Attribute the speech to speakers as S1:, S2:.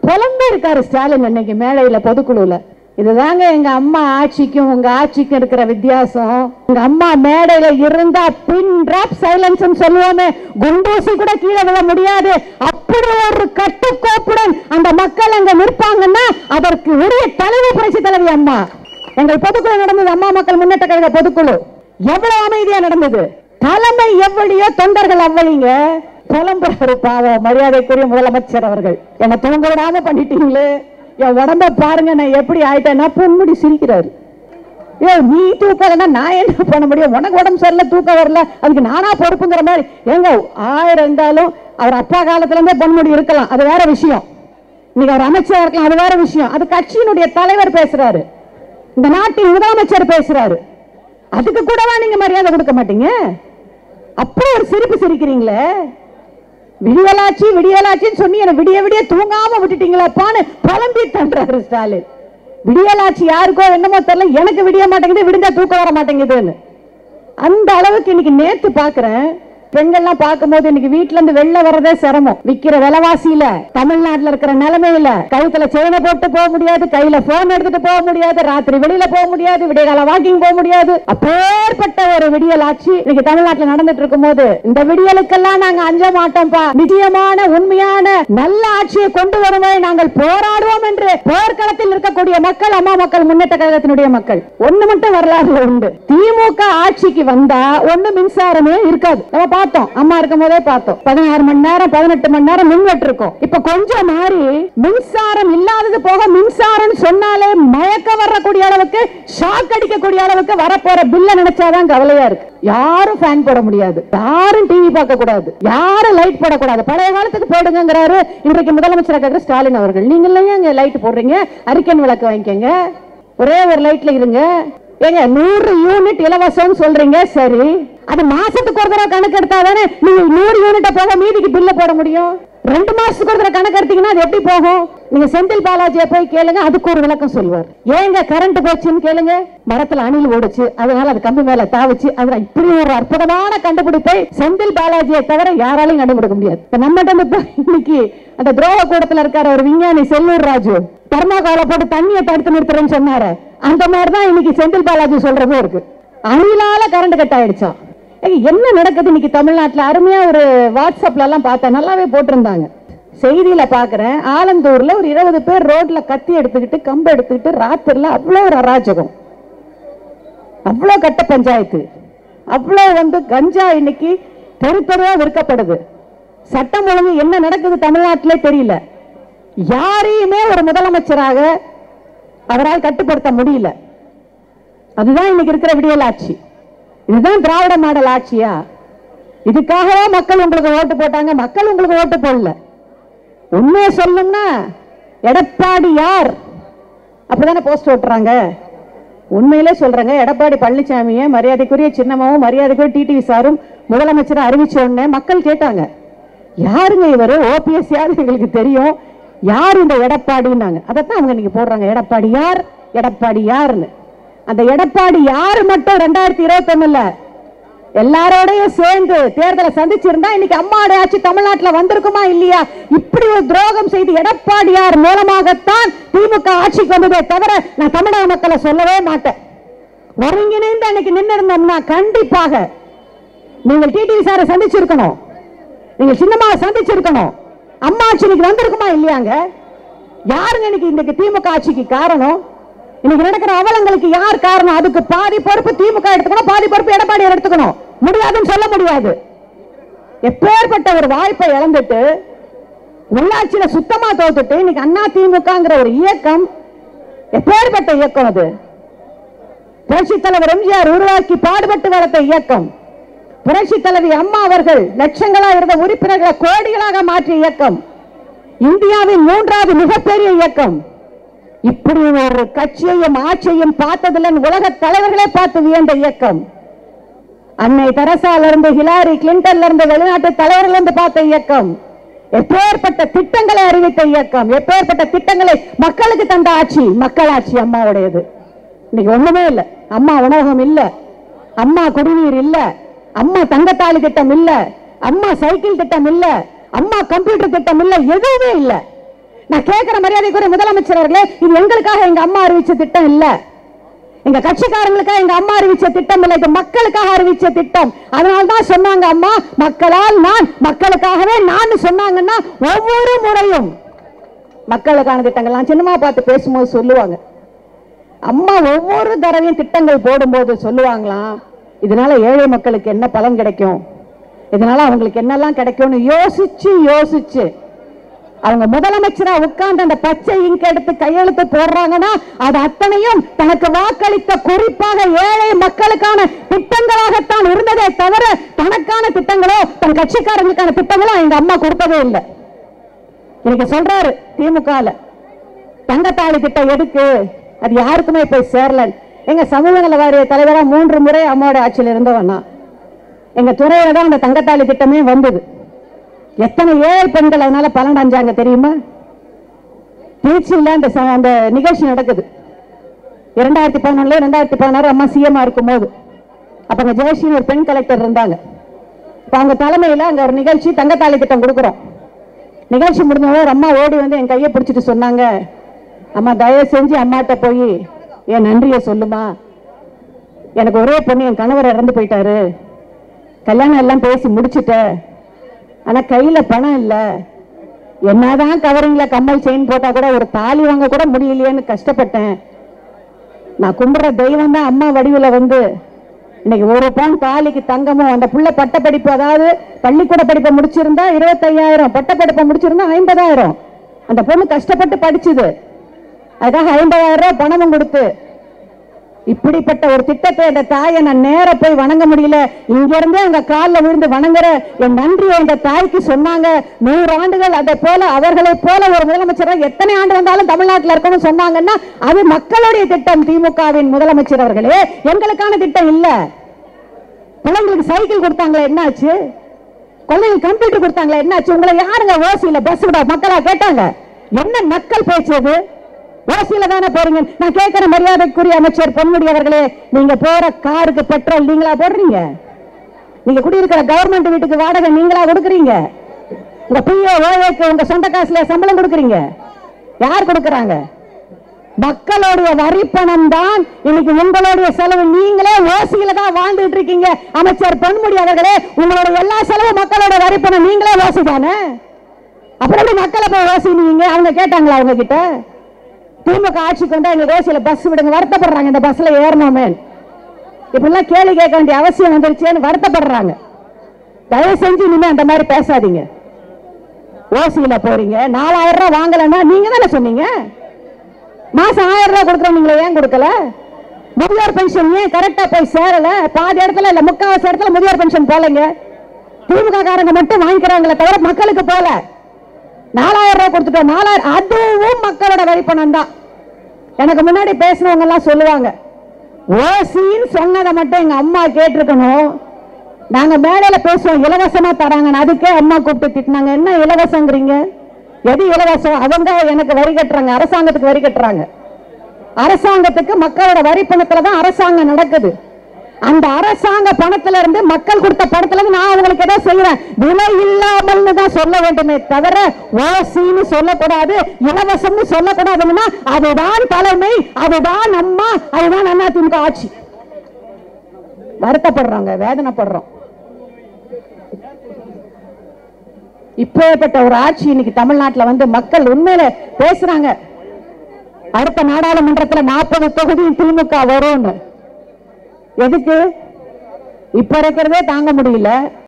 S1: புலம்பே இருக்காரு ஸ்டாலின் அன்னைக்கு மேடையில பொதுக்குழுல இதுதாங்க எங்க அம்மா ஆட்சிக்கும் உங்க ஆட்சிக்கும் இருக்கிற வித்தியாசம் உங்க அம்மா மேடையில இருந்தா பின் டிராப் சைலன்ஸ் சொல்லுவோமே குண்டூசி கூட கீழே விழ முடியாது அப்படி ஒரு கட்டுக்கோப்புடன் அந்த மக்கள் அங்க நிற்பாங்கன்னா அதற்கு உரிய தலைமை புரட்சி தலைவி அம்மா எங்கள் பொதுக்குழு நடந்தது அம்மா மக்கள் முன்னேற்ற கழக பொதுக்குழு எவ்வளவு அமைதியா நடந்தது தலைமை எவ்வளியோ தொண்டர்கள் அவ்வளிங்க புலம்புறாரு பாவம் மரியாதைக்குரிய முதலமைச்சர் அவர்கள் என்னை தூங்க விடாம பண்ணிட்டீங்களே என் உடம்ப பாருங்க நான் எப்படி ஆயிட்டேன்னா பொன்முடி சிரிக்கிறாரு ஏ நீ தூக்கலன்னா நான் என்ன பண்ண முடியும் உனக்கு உடம்பு சரியில்லை தூக்கம் வரல அதுக்கு நானா பொறுப்புங்கிற மாதிரி ஏங்க ஆயிரம் இருந்தாலும் அவர் அப்பா காலத்துல இருந்தே பொன்முடி இருக்கலாம் அது வேற விஷயம் இன்னைக்கு அவர் அமைச்சரா இருக்கலாம் அது வேற விஷயம் அது கட்சியினுடைய தலைவர் பேசுறாரு இந்த நாட்டின் முதலமைச்சர் பேசுறாரு அதுக்கு கூடவா நீங்க மரியாதை கொடுக்க மாட்டீங்க அப்புறம் ஒரு சிரிப்பு சிரிக்கிறீங்களே விடியலாட்சி விடியலாட்சின்னு சொல்லி என்ன விடிய விடிய தூங்காம விட்டுட்டீங்களாப்பான்னு புலம்பி தன்றாரு ஸ்டாலின் விடியலாட்சி யாருக்கோ என்னமோ தெரியல எனக்கு விடிய மாட்டேங்குது விடிஞ்சா தூக்கம் வர மாட்டேங்குதுன்னு அந்த அளவுக்கு இன்னைக்கு நேத்து பாக்குறேன் பெண்கள்லாம் பார்க்கும்போது இன்னைக்கு வீட்ல இருந்து வெளில வர்றதே சிரமம் விக்கிற விலைவாசியில தமிழ்நாட்டுல இருக்கிற நிலைமையில கழுத்துல செயினை போட்டு போக முடியாது கையில போன் எடுத்துட்டு போக முடியாது ராத்திரி வெளியில போக முடியாது விடியகால வாக்கிங் போக முடியாது அப்பேற்பட்ட ஒரு விடியல் ஆட்சி இன்னைக்கு தமிழ்நாட்டுல நடந்துட்டு இருக்கும்போது இந்த விடியலுக்கெல்லாம் நாங்க அஞ்ச மாட்டோம்ப்பா நிச்சயமான உண்மையான நல்ல ஆட்சியை கொண்டு வருவதை நாங்கள் போராடுவோம் என்று போர்க்களத்தில் இருக்கக்கூடிய மக்கள் அம்மா மக்கள் முன்னேற்ற கழகத்தினுடைய மக்கள் ஒண்ணு மட்டும் வரலாறுல உண்டு திமுக ஆட்சிக்கு வந்தா ஒண்ணு மின்சாரமே இருக்காது நம்ம பார்த்தோம் அம்மா இருக்கும் போதே பார்த்தோம் பதினாறு மணி நேரம் பதினெட்டு மணி நேரம் மின்வெட்டு இருக்கும் இப்ப கொஞ்சம் மாறி மின்சாரம் இல்லாதது போக மின்சாரம் சொன்னாலே மயக்க வரக்கூடிய அளவுக்கு ஷாக் அடிக்கக்கூடிய அளவுக்கு வரப்போற பில்ல நினைச்சாதான் கவலையா இருக்கு யாரும் ஃபேன் போட முடியாது யாரும் டிவி பார்க்க கூடாது யாரும் லைட் போடக்கூடாது பழைய காலத்துக்கு போடுங்கிறாரு இன்றைக்கு முதலமைச்சர் கேட்கிற ஸ்டாலின் அவர்கள் நீங்க ஏங்க லைட் போடுறீங்க அரிக்கன் விளக்கு வாங்கிக்கங்க ஒரே ஒரு லைட்ல இருங்க ஏங்க நூறு யூனிட் இலவசம் சொல்றீங்க சரி அது மாசத்துக்கு ஒரு தடவை கணக்கு எடுத்தா தானே நீங்க நூறு யூனிட்ட போக மீதிக்கு பில்ல போட முடியும் ரெண்டு மாசத்துக்கு ஒரு தடவை கணக்கு எடுத்தீங்கன்னா அது எப்படி போகும் நீங்க செந்தில் பாலாஜியை போய் கேளுங்க அதுக்கு ஒரு விளக்கம் சொல்லுவார் ஏங்க கரண்ட் போச்சுன்னு கேளுங்க மரத்துல அணில் ஓடுச்சு அதனால அது கம்பி மேல தாவுச்சு அதுல இப்படி ஒரு அற்புதமான கண்டுபிடிப்பை செந்தில் பாலாஜியை தவிர யாராலையும் கண்டுபிடிக்க முடியாது இப்ப நம்மகிட்ட இருந்து இப்ப இன்னைக்கு அந்த துரோக கூடத்துல இருக்காரு ஒரு விஞ்ஞானி செல்லூர் ராஜு தர்மாகால போட்டு தண்ணியை தடுத்து நிறுத்துறேன்னு சொன்னாரு அந்த மாதிரி தான் இன்னைக்கு செந்தில் பாலாஜி சொல்றதும் இருக்கு அணிலால கரண்ட் கட் ஆயிடுச்சாம் ஏய், என்ன நடக்குது இன்னைக்கு தமிழ்நாட்டுல அருமையா ஒரு வாட்ஸ்அப்ல எல்லாம் பார்த்தேன் நல்லாவே போட்டிருந்தாங்க செய்தியில பாக்குறேன் ஆலந்தூர்ல ஒரு இருபது பேர் ரோட்ல கத்தி எடுத்துக்கிட்டு கம்பு எடுத்துக்கிட்டு ராத்திரில அவ்வளவு ஒரு அராஜகம் அவ்வளவு கட்ட பஞ்சாயத்து அவ்வளவு வந்து கஞ்சா இன்னைக்கு தெரு தெருவா விற்கப்படுது சட்டம் ஒழுங்கு என்ன நடக்குது தமிழ்நாட்டிலே தெரியல யாரையுமே ஒரு முதலமைச்சராக அவரால் கட்டுப்படுத்த முடியல அதுதான் இன்னைக்கு இருக்கிற விடியல் ஆட்சி இதுதான் திராவிட மாடல் ஆட்சியா இதுக்காகவா மக்கள் உங்களுக்கு ஓட்டு போட்டாங்க மக்கள் உங்களுக்கு ஓட்டு போடல உண்மையை சொல்லணும்னா எடப்பாடி யார் அப்படிதானே போஸ்ட் ஓட்டுறாங்க உண்மையிலே சொல்றேங்க எடப்பாடி பழனிசாமியை மரியாதைக்குரிய சின்னமாவும் மரியாதைக்குரிய டிடிவி சாரும் முதலமைச்சரை அறிவிச்ச உடனே மக்கள் கேட்டாங்க யாருங்க இவரு ஓபிஎஸ் யாரு எங்களுக்கு தெரியும் யார் இந்த எடப்பாடின்னாங்க அதைத்தான் அவங்க நீங்க போடுறாங்க எடப்பாடி யார் எடப்பாடி யாருன்னு அந்த எடப்பாடி யாரு மட்டும் ரெண்டாயிரத்தி இருபத்தி ஒண்ணுல எல்லாரோடையும் சேர்ந்து தேர்தலை சந்திச்சிருந்தா இன்னைக்கு அம்மாவுடைய ஆட்சி தமிழ்நாட்டுல வந்திருக்குமா இல்லையா இப்படி ஒரு துரோகம் செய்து எடப்பாடியார் மூலமாகத்தான் திமுக ஆட்சிக்கு வந்ததே தவிர நான் தமிழக மக்களை சொல்லவே மாட்டேன் ஒருங்கிணைந்து அன்னைக்கு நின்று இருந்தோம்னா கண்டிப்பாக நீங்கள் டிடிவி சாரை சந்திச்சிருக்கணும் நீங்க சின்னம்மாவை சந்திச்சிருக்கணும் அம்மா ஆட்சி இன்னைக்கு வந்திருக்குமா இல்லையாங்க யாருங்க இன்னைக்கு இன்னைக்கு திமுக ஆட்சிக்கு காரணம் இன்னைக்கு நடக்கிற அவலங்களுக்கு யார் காரணம் அதுக்கு பாதி பொறுப்பு திமுக எடுத்துக்கணும் பாதி பொறுப்பு எடப்பாடியார் எடுத்துக்கணும் முடியாதுன்னு சொல்ல முடியாது எப்பேற்பட்ட ஒரு வாய்ப்பை இழந்துட்டு உள்ளாட்சியில சுத்தமா தோத்துட்டு இன்னைக்கு அண்ணா திமுகங்கிற ஒரு இயக்கம் எப்பேற்பட்ட இயக்கம் அது புரட்சி தலைவர் எம்ஜிஆர் உருவாக்கி பாடுபட்டு வளர்த்த இயக்கம் புரட்சி தலைவி அம்மா அவர்கள் லட்சங்களா இருந்த உறுப்பினர்களை கோடிகளாக மாற்றிய இயக்கம் இந்தியாவின் மூன்றாவது மிகப்பெரிய இயக்கம் இப்படி ஒரு கட்சியையும் ஆட்சியையும் பார்த்ததில்லை உலக தலைவர்களே பார்த்து வியந்த இயக்கம் அன்னை தெரசால இருந்து ஹிலாரி கிளின்டன்ல இருந்து வெளிநாட்டு தலைவர்கள் இருந்து பார்த்த இயக்கம் எப்பேற்பட்ட திட்டங்களை அறிவித்த இயக்கம் எப்பேற்பட்ட திட்டங்களை மக்களுக்கு தந்த ஆட்சி மக்கள் ஆட்சி அம்மாவுடையது இன்னைக்கு ஒண்ணுமே இல்ல அம்மா உணவகம் இல்ல அம்மா குடிநீர் இல்ல அம்மா தங்கத்தாலி திட்டம் இல்ல அம்மா சைக்கிள் திட்டம் இல்ல அம்மா கம்ப்யூட்டர் திட்டம் இல்ல எதுவுமே இல்ல நான் கேட்கிற மரியாதைக்குரிய முதலமைச்சர் அவர்களே இது எங்களுக்காக எங்க அம்மா அறிவிச்ச திட்டம் இல்ல எங்க கட்சிக்காரங்களுக்காக எங்க அம்மா அறிவிச்ச திட்டம் இல்லை இது மக்களுக்காக அறிவிச்ச திட்டம் அதனால தான் சொன்னாங்க அம்மா மக்களால் நான் மக்களுக்காகவே நான் சொன்னாங்கன்னா ஒவ்வொரு முறையும் மக்களுக்கான திட்டங்கள்லாம் சின்னமா பார்த்து பேசும்போது சொல்லுவாங்க அம்மா ஒவ்வொரு தடவையும் திட்டங்கள் போடும்போது சொல்லுவாங்களாம் இதனால ஏழை மக்களுக்கு என்ன பலன் கிடைக்கும் இதனால அவங்களுக்கு என்னெல்லாம் கிடைக்கும்னு யோசிச்சு யோசிச்சு அவங்க முதலமைச்சரா உட்கார்ந்து அந்த பச்சை இங்க் எடுத்து கையெழுத்து போடுறாங்கன்னா அது அத்தனையும் தனக்கு வாக்களித்த குறிப்பாக ஏழை மக்களுக்கான திட்டங்களாகத்தான் இருந்ததே தவிர தனக்கான திட்டங்களோ தன் கட்சிக்காரங்களுக்கான திட்டங்களோ எங்க அம்மா கொடுத்ததே இல்லை இன்னைக்கு சொல்றாரு திமுகல தங்கத்தாளி திட்டம் எதுக்கு அது யாருக்குமே போய் சேரல எங்க சமூக நல வாரிய தலைவரா மூன்று முறை அம்மாவோட ஆட்சியில் இருந்தவன் நான் எங்க துறையில தான் அந்த தங்கத்தாளி திட்டமே வந்தது எத்தனை ஏழை பெண்கள் அதனால பலன் அடைஞ்சாங்க தெரியுமா திருச்சியில் அந்த ச- அந்த நிகழ்ச்சி நடக்குது இரண்டாயிரத்தி பதினொன்னுல ரெண்டாயிரத்தி பதினாறு அம்மா சிஎம்மா இருக்கும்போது அப்ப அங்க ஜெயஸ்ரீ ஒரு பெண் கலெக்டர் இருந்தாங்க இப்ப அவங்க தலைமையில அங்க ஒரு நிகழ்ச்சி தங்கத்தாளி திட்டம் கொடுக்குறோம் நிகழ்ச்சி முடிஞ்சவங்க ஒரு அம்மா ஓடி வந்து என் கையை பிடிச்சிட்டு சொன்னாங்க அம்மா தயவு செஞ்சு அம்மாட்ட போய் என் நன்றியை சொல்லுமா எனக்கு ஒரே பொண்ணு என் கணவர் இறந்து போயிட்டாரு கல்யாணம் எல்லாம் பேசி முடிச்சிட்டேன் ஆனா கையில பணம் இல்ல என்னதான் கவரிங்ல கம்மல் செயின் போட்டா கூட ஒரு தாலி வாங்க கூட முடியலையேன்னு கஷ்டப்பட்டேன் நான் கும்பிடுற தெய்வம் தான் அம்மா வடிவில் வந்து இன்னைக்கு ஒரு பவுன் தாலிக்கு தங்கமும் அந்த புள்ள பட்ட படிப்பு அதாவது பள்ளிக்கூட படிப்பை முடிச்சிருந்தா இருபத்தையாயிரம் பட்ட படிப்பை முடிச்சிருந்தா ஐம்பதாயிரம் அந்த பொண்ணு கஷ்டப்பட்டு படிச்சுது அதுக்காக ஐம்பதாயிரம் ரூபாய் பணமும் கொடுத்து இப்படிப்பட்ட ஒரு திட்டத்தை அந்த தாயை நான் நேர போய் வணங்க முடியல இங்க இருந்தே அங்க காலில் விழுந்து வணங்குற என் நன்றியை இந்த தாய்க்கு சொன்னாங்க நூறு ஆண்டுகள் அதை போல அவர்களை போல ஒரு முதலமைச்சர் எத்தனை ஆண்டு வந்தாலும் தமிழ்நாட்டில் இருக்கணும்னு சொன்னாங்கன்னா அது மக்களுடைய திட்டம் திமுகவின் முதலமைச்சர் அவர்களே எங்களுக்கான திட்டம் இல்ல பிள்ளைங்களுக்கு சைக்கிள் கொடுத்தாங்களே என்னாச்சு குழந்தைங்களுக்கு கம்ப்யூட்டர் கொடுத்தாங்களே என்னாச்சு உங்களை யாருங்க ஓசியில பஸ் விட மக்களா கேட்டாங்க என்ன மக்கள் பேச்சு அது ஓசியில தானே போறீங்க நான் கேட்கிற மரியாதைக்குரிய அமைச்சர் பொன்முடி அவர்களே நீங்க போற காருக்கு பெட்ரோல் நீங்களா போடுறீங்க நீங்க குடியிருக்கிற கவர்மெண்ட் வீட்டுக்கு வாடகை நீங்களா கொடுக்குறீங்க உங்க பிஓ ஓஏக்கு உங்க சொந்த காசுல சம்பளம் கொடுக்குறீங்க யார் கொடுக்கறாங்க மக்களுடைய வரி பணம் தான் இன்னைக்கு உங்களுடைய செலவு நீங்களே ஓசியில தான் வாழ்ந்துட்டு இருக்கீங்க அமைச்சர் பொன்முடி அவர்களே உங்களுடைய எல்லா செலவும் மக்களோட வரி பணம் நீங்களே ஓசி தானே அப்புறம் எப்படி மக்களை போய் ஓசினீங்க அவங்க கேட்டாங்களா அவங்க கிட்ட திமுக ஆட்சிக்கு வந்தா எங்க ஓசியில பஸ் விடுங்க வருத்தப்படுறாங்க இந்த பஸ்ல ஏறணுமே இப்படிலாம் கேள்வி கேட்க வேண்டிய அவசியம் வந்துருச்சேன்னு வருத்தப்படுறாங்க தயவு செஞ்சு இனிமே அந்த மாதிரி பேசாதீங்க ஓசியில போறீங்க நாலாயிரம் ரூபாய் வாங்கலன்னா நீங்க தானே சொன்னீங்க மாசம் ஆயிரம் ரூபாய் கொடுக்குறோம் நீங்களே ஏன் கொடுக்கல முதியோர் பென்ஷன் ஏன் கரெக்டா போய் சேரல பாதி இடத்துல இல்ல முக்காவாசி இடத்துல முதியோர் பென்ஷன் போலங்க திமுக காரங்க மட்டும் வாங்கிக்கிறாங்களே தவிர மக்களுக்கு போல நாலாயிரம் ரூபாய் கொடுத்துட்டோம் நாலாயிரம் அதுவும் மக்களோட வரி பணம் தான் எனக்கு முன்னாடி பேசினவங்க எல்லாம் சொல்லுவாங்க ஓசின்னு சொன்னதை மட்டும் எங்க அம்மா கேட்டிருக்கணும் நாங்க மேடையில பேசுவோம் இலவசமா தராங்கன்னு அதுக்கே அம்மா கூப்பிட்டு திட்டினாங்க என்ன இலவசங்கிறீங்க எது இலவசம் அவங்க எனக்கு வரி கட்டுறாங்க அரசாங்கத்துக்கு வரி கட்டுறாங்க அரசாங்கத்துக்கு மக்களோட வரி பணத்துல தான் அரசாங்கம் நடக்குது அந்த அரசாங்க பணத்துல இருந்து மக்கள் கொடுத்த பணத்துல இருந்து நான் அவங்களுக்கு ஏதோ செய்யறேன் விலை இல்லாமல்னு தான் சொல்ல வேண்டுமே தவிர ஓசின்னு சொல்லக்கூடாது இலவசம்னு சொல்லக்கூடாதுன்னா அதுதான் தலைமை அதுதான் அம்மா அதுதான் அதிமுக ஆட்சி வருத்தப்படுறோங்க வேதனைப்படுறோம் இப்பேற்பட்ட ஒரு ஆட்சி இன்னைக்கு தமிழ்நாட்டுல வந்து மக்கள் உண்மையில பேசுறாங்க அடுத்த நாடாளுமன்றத்துல நாற்பது தொகுதி திமுக வரும்னு எதுக்கு இப்ப இருக்கிறதே தாங்க முடியல